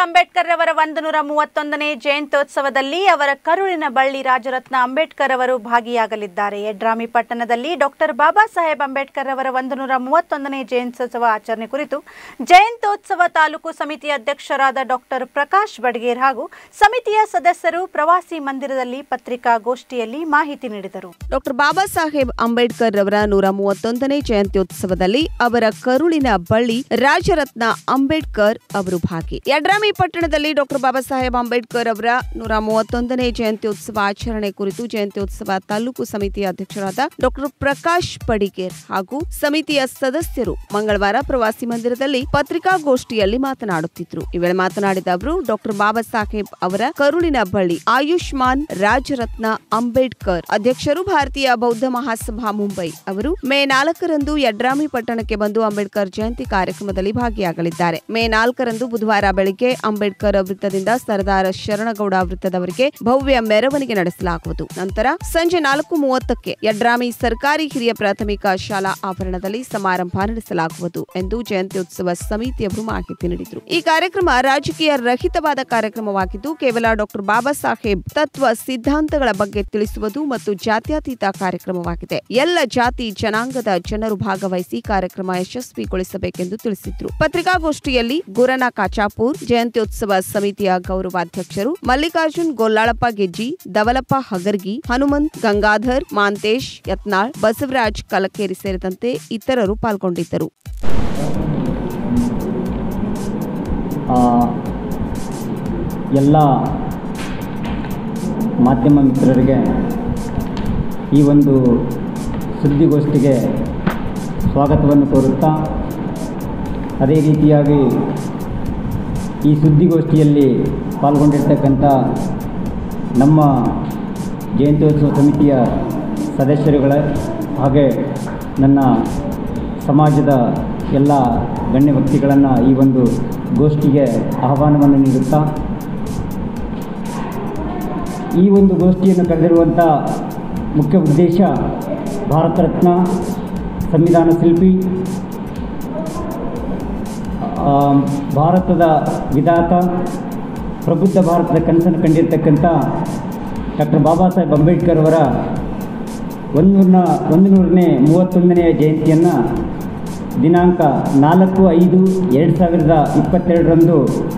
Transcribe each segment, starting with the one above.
ಅಂಬೇಡ್ಕರ್ ಅವರ ಒಂದು ನೂರ ಮೂವತ್ತೊಂದನೇ ಜಯಂತ್ಯೋತ್ಸವದಲ್ಲಿ ಅವರ ಕರುಳಿನ ಬಳ್ಳಿ ರಾಜರತ್ನ ಅಂಬೇಡ್ಕರ್ ಅವರು ಭಾಗಿಯಾಗಲಿದ್ದಾರೆ ಯಡ್ರಾಮಿ ಪಟ್ಟಣದಲ್ಲಿ ಡಾಕ್ಟರ್ ಬಾಬಾ ಸಾಹೇಬ್ ಅಂಬೇಡ್ಕರ್ ಅವರ ಒಂದು ನೂರ ಮೂವತ್ತೊಂದನೇ ಜಯಂತ್ಯೋತ್ಸವ ಆಚರಣೆ ಕುರಿತು ಜಯಂತ್ಯೋತ್ಸವ ತಾಲೂಕು ಸಮಿತಿ ಅಧ್ಯಕ್ಷರಾದ ಡಾಕ್ಟರ್ ಪ್ರಕಾಶ್ ಬಡ್ಗೇರ್ ಹಾಗೂ ಸಮಿತಿಯ ಸದಸ್ಯರು ಪ್ರವಾಸಿ ಮಂದಿರದಲ್ಲಿ ಪತ್ರಿಕಾಗೋಷ್ಠಿಯಲ್ಲಿ ಮಾಹಿತಿ ನೀಡಿದರು ಡಾಕ್ಟರ್ ಬಾಬಾ ಸಾಹೇಬ್ ಅಂಬೇಡ್ಕರ್ ರವರ ನೂರ ಮೂವತ್ತೊಂದನೇ ಜಯಂತ್ಯೋತ್ಸವದಲ್ಲಿ ಅವರ ಕರುಳಿನ ಬಳ್ಳಿ ರಾಜರತ್ನ ಅಂಬೇಡ್ಕರ್ ಅವರು ಭಾಗಿ ಯಡ್ರಾಮಿ ಪಟ್ಟಣದಲ್ಲಿ ಡಾಕ್ಟರ್ ಬಾಬಾ ಸಾಹೇಬ್ ಅಂಬೇಡ್ಕರ್ ಅವರ ನೂರ ಮೂವತ್ತೊಂದನೇ ಜಯಂತ್ಯೋತ್ಸವ ಆಚರಣೆ ಕುರಿತು ಜಯಂತ್ಯೋತ್ಸವ ತಾಲೂಕು ಸಮಿತಿಯ ಅಧ್ಯಕ್ಷರಾದ ಡಾಕ್ಟರ್ ಪ್ರಕಾಶ್ ಪಡಿಗೇರ್ ಹಾಗೂ ಸಮಿತಿಯ ಸದಸ್ಯರು ಮಂಗಳವಾರ ಪ್ರವಾಸಿ ಮಂದಿರದಲ್ಲಿ ಪತ್ರಿಕಾಗೋಷ್ಠಿಯಲ್ಲಿ ಮಾತನಾಡುತ್ತಿದ್ರು ಈ ವೇಳೆ ಮಾತನಾಡಿದ ಅವರು ಡಾಕ್ಟರ್ ಬಾಬಾ ಸಾಹೇಬ್ ಅವರ ಕರುಳಿನ ಬಳ್ಳಿ ಆಯುಷ್ಮಾನ್ ರಾಜರತ್ನ ಅಂಬೇಡ್ಕರ್ ಅಧ್ಯಕ್ಷರು ಭಾರತೀಯ ಬೌದ್ಧ ಮಹಾಸಭಾ ಮುಂಬೈ ಅವರು ಮೇ ನಾಲ್ಕರಂದು ಯಡ್ರಾಮಿ ಪಟ್ಟಣಕ್ಕೆ ಬಂದು ಅಂಬೇಡ್ಕರ್ ಜಯಂತಿ ಕಾರ್ಯಕ್ರಮದಲ್ಲಿ ಭಾಗಿಯಾಗಲಿದ್ದಾರೆ ಮೇ ನಾಲ್ಕರಂದು ಬುಧವಾರ ಬೆಳಿಗ್ಗೆ ಅಂಬೇಡ್ಕರ್ ವೃತ್ತದಿಂದ ಸರ್ದಾರ ಶರಣಗೌಡ ವೃತ್ತದವರೆಗೆ ಭವ್ಯ ಮೆರವಣಿಗೆ ನಡೆಸಲಾಗುವುದು ನಂತರ ಸಂಜೆ ನಾಲ್ಕು ಮೂವತ್ತಕ್ಕೆ ಯಡ್ರಾಮಿ ಸರ್ಕಾರಿ ಹಿರಿಯ ಪ್ರಾಥಮಿಕ ಶಾಲಾ ಆವರಣದಲ್ಲಿ ಸಮಾರಂಭ ನಡೆಸಲಾಗುವುದು ಎಂದು ಜಯಂತ್ಯೋತ್ಸವ ಸಮಿತಿಯವರು ಮಾಹಿತಿ ನೀಡಿದರು ಈ ಕಾರ್ಯಕ್ರಮ ರಾಜಕೀಯ ರಹಿತವಾದ ಕಾರ್ಯಕ್ರಮವಾಗಿದ್ದು ಕೇವಲ ಡಾಕ್ಟರ್ ಬಾಬಾ ಸಾಹೇಬ್ ತತ್ವ ಸಿದ್ಧಾಂತಗಳ ಬಗ್ಗೆ ತಿಳಿಸುವುದು ಮತ್ತು ಜಾತ್ಯತೀತ ಕಾರ್ಯಕ್ರಮವಾಗಿದೆ ಎಲ್ಲ ಜಾತಿ ಜನಾಂಗದ ಜನರು ಭಾಗವಹಿಸಿ ಕಾರ್ಯಕ್ರಮ ಯಶಸ್ವಿಗೊಳಿಸಬೇಕೆಂದು ತಿಳಿಸಿದ್ರು ಪತ್ರಿಕಾಗೋಷ್ಠಿಯಲ್ಲಿ ಗುರನ ಕಾಚಾಪುರ್ ಜಯಂತ್ಯೋತ್ಸವ ಸಮಿತಿಯ ಗೌರವಾಧ್ಯಕ್ಷರು ಮಲ್ಲಿಕಾರ್ಜುನ್ ಗೊಲ್ಲಾಳಪ್ಪ ಗೆಜ್ಜಿ ದವಲಪ್ಪ ಹಗರ್ಗಿ ಹನುಮಂತ್ ಗಂಗಾಧರ್ ಮಾಂತೇಶ್ ಯತ್ನಾಳ್ ಬಸವರಾಜ್ ಕಲಕೇರಿ ಸೇರಿದಂತೆ ಇತರರು ಪಾಲ್ಗೊಂಡಿದ್ದರು ಆ, ಎಲ್ಲ ಮಾಧ್ಯಮ ಮಿತ್ರರಿಗೆ ಈ ಒಂದು ಸುದ್ದಿಗೋಷ್ಠಿಗೆ ಸ್ವಾಗತವನ್ನು ಕೋರುತ್ತಾ ಅದೇ ರೀತಿಯಾಗಿ ಈ ಸುದ್ದಿಗೋಷ್ಠಿಯಲ್ಲಿ ಪಾಲ್ಗೊಂಡಿರ್ತಕ್ಕಂಥ ನಮ್ಮ ಜಯಂತ್ಯೋತ್ಸವ ಸಮಿತಿಯ ಸದಸ್ಯರುಗಳೇ ಹಾಗೆ ನನ್ನ ಸಮಾಜದ ಎಲ್ಲ ಗಣ್ಯ ವ್ಯಕ್ತಿಗಳನ್ನು ಈ ಒಂದು ಗೋಷ್ಠಿಗೆ ಆಹ್ವಾನವನ್ನು ನೀಡುತ್ತಾ ಈ ಒಂದು ಗೋಷ್ಠಿಯನ್ನು ಕರೆದಿರುವಂಥ ಮುಖ್ಯ ಉದ್ದೇಶ ಭಾರತ ರತ್ನ ಸಂವಿಧಾನ ಶಿಲ್ಪಿ ಆ, ಭಾರತದ ವಿಧಾತ ಪ್ರಬುದ್ಧ ಭಾರತದ ಕನಸನ್ನು ಕಂಡಿರ್ತಕ್ಕಂಥ ಡಾಕ್ಟರ್ ಬಾಬಾ ಸಾಹೇಬ್ ಅಂಬೇಡ್ಕರ್ ಅವರ ಒಂದು ನೂರ ಒಂದು ನೂರನೇ ಮೂವತ್ತೊಂದನೆಯ ಜಯಂತಿಯನ್ನು ದಿನಾಂಕ ನಾಲ್ಕು ಐದು ಎರಡು ಸಾವಿರದ ಇಪ್ಪತ್ತೆರಡರಂದು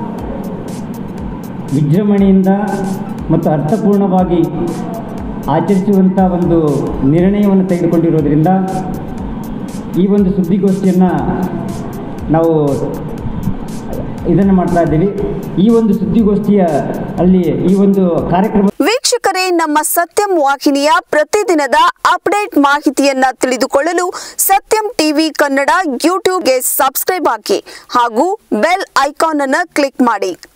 ವಿಜೃಂಭಣೆಯಿಂದ ಮತ್ತು ಅರ್ಥಪೂರ್ಣವಾಗಿ ಆಚರಿಸುವಂಥ ಒಂದು ನಿರ್ಣಯವನ್ನು ತೆಗೆದುಕೊಂಡಿರೋದ್ರಿಂದ ಈ ಒಂದು ಸುದ್ದಿಗೋಷ್ಠಿಯನ್ನು ನಾವು ಇದನ್ನು ಮಾಡ್ತಾ ಇದ್ದೀವಿ ಈ ಒಂದು ಸುದ್ದಿಗೋಷ್ಠಿಯ ಅಲ್ಲಿ ಈ ಒಂದು ಕಾರ್ಯಕ್ರಮ ವೀಕ್ಷಕರೇ ನಮ್ಮ ಸತ್ಯಂ ವಾಹಿನಿಯ ಪ್ರತಿದಿನದ ಅಪ್ಡೇಟ್ ಮಾಹಿತಿಯನ್ನ ತಿಳಿದುಕೊಳ್ಳಲು ಸತ್ಯಂ ಟಿವಿ ಕನ್ನಡ ಯೂಟ್ಯೂಬ್ಗೆ ಸಬ್ಸ್ಕ್ರೈಬ್ ಹಾಕಿ ಹಾಗೂ ಬೆಲ್ ಐಕಾನ್ ಅನ್ನು ಕ್ಲಿಕ್ ಮಾಡಿ